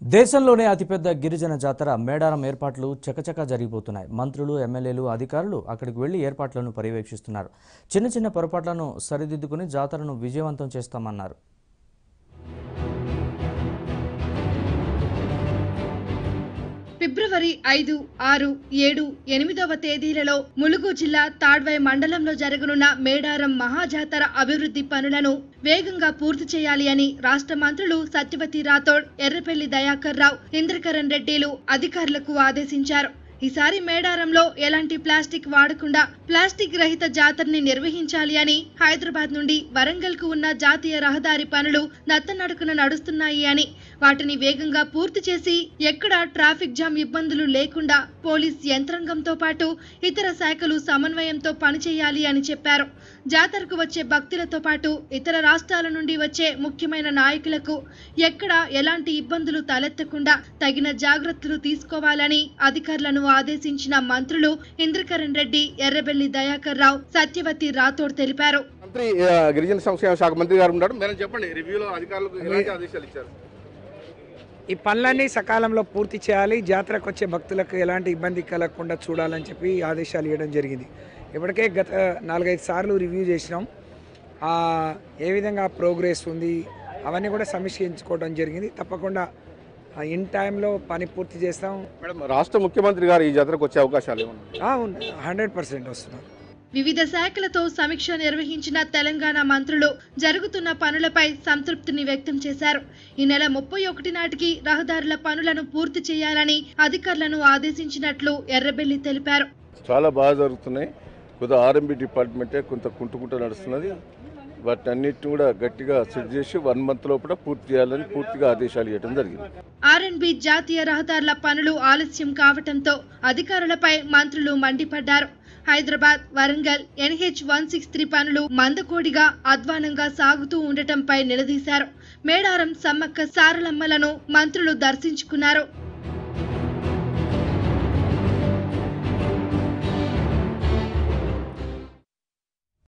దేశంలోనే అతిపెద్ద గిరిజన జాతర మేడారం ఏర్పాట్లు చకచకా జరిగిపోతున్నాయి మంత్రులు ఎమ్మెల్యేలు అధికారులు అక్కడికి వెళ్లి ఏర్పాట్లను పర్యవేక్షిస్తున్నారు చిన్న చిన్న పొరపాట్లను సరిదిద్దుకుని జాతరను విజయవంతం చేస్తామన్నారు ఫిబ్రవరి ఐదు ఆరు ఏడు ఎనిమిదవ తేదీలలో ములుగు జిల్లా తాడ్వై మండలంలో జరగనున్న మేడారం మహాజాతర అభివృద్ధి పనులను వేగంగా పూర్తి చేయాలి అని రాష్ట్ర మంత్రులు సత్యవతి రాథోడ్ ఎర్రపల్లి దయాకర్ రావు ఇంద్రకరణ్ రెడ్డిలు అధికారులకు ఆదేశించారు ఈసారి మేడారంలో ఎలాంటి ప్లాస్టిక్ వాడకుండా ప్లాస్టిక్ రహిత జాతరని నిర్వహించాలి అని హైదరాబాద్ నుండి వరంగల్ కు ఉన్న జాతీయ రహదారి పనులు నత్తనడకన నడుస్తున్నాయి అని వాటిని వేగంగా పూర్తి చేసి ఎక్కడ ట్రాఫిక్ జామ్ ఇబ్బందులు లేకుండా పోలీస్ యంత్రాంగంతో పాటు ఇతర శాఖలు సమన్వయంతో పనిచేయాలి అని చెప్పారు జాతరకు వచ్చే భక్తులతో పాటు ఇతర రాష్ట్రాల నుండి వచ్చే ముఖ్యమైన నాయకులకు ఎక్కడ ఎలాంటి ఇబ్బందులు తలెత్తకుండా తగిన జాగ్రత్తలు తీసుకోవాలని అధికారులను ఆదేశించిన మంత్రులు ఇంద్రకరణ్ రెడ్డి ఎర్రబెల్లి దయాకర్ రావు సత్యవతి రాథోడ్ తెలిపారు మంత్రి ఆ, గిరిజన సంక్షేమ శాఖ మంత్రి గారు ఉన్నారు మేడం చెప్పండి రివ్యూలో అధికారులకు ఎలాంటి ఆదేశాలు ఇచ్చారు ఈ పనులన్నీ సకాలంలో పూర్తి చేయాలి జాతరకు వచ్చే భక్తులకు ఎలాంటి ఇబ్బంది కలగకుండా చూడాలని చెప్పి ఆదేశాలు ఇవ్వడం జరిగింది ఇప్పటికే గత నాలుగైదు సార్లు రివ్యూ చేసినాం ఆ, ఏ విధంగా ప్రోగ్రెస్ ఉంది అవన్నీ కూడా సమీక్షించుకోవడం జరిగింది తప్పకుండా ఇన్ టైంలో పని పూర్తి చేస్తాం మేడం రాష్ట్ర ముఖ్యమంత్రి గారు ఈ జాతరకు వచ్చే అవకాశాలు ఏమన్నా హండ్రెడ్ పర్సెంట్ వస్తున్నాం వివిధ శాఖలతో సమీక్ష నిర్వహించిన తెలంగాణ మంత్రులు జరుగుతున్న పనులపై సంతృప్తిని వ్యక్తం చేశారు ఈ నెల ముప్పై ఒకటి నాటికి రహదారుల పనులను పూర్తి చేయాలని అధికారులను ఆదేశించినట్లు ఎర్రబెల్లి తెలిపారు చాలా బాగా జరుగుతున్నాయి కొంత ఆర్ఎంబి డిపార్ట్మెంటే కొంత కుంటుకుంట నడుస్తున్నది వాటిని అన్నిటిని కూడా గట్టిగా సెట్ చేసి వన్ మంత్ లోపల పూర్తి చేయాలని పూర్తిగా ఆదేశాలు ఇవ్వడం జరిగింది ఆర్ఎన్బి జాతీయ రహదారుల పనులు ఆలస్యం కావటంతో అధికారులపై మంత్రులు మండిపడ్డారు Hyderabad Warangal NH one six three పనులు మందకోడిగా అధ్వానంగా సాగుతూ ఉండటంపై నిలదీశారు మేడారం సమ్మక్క సారలమ్మలను మంత్రులు దర్శించుకున్నారు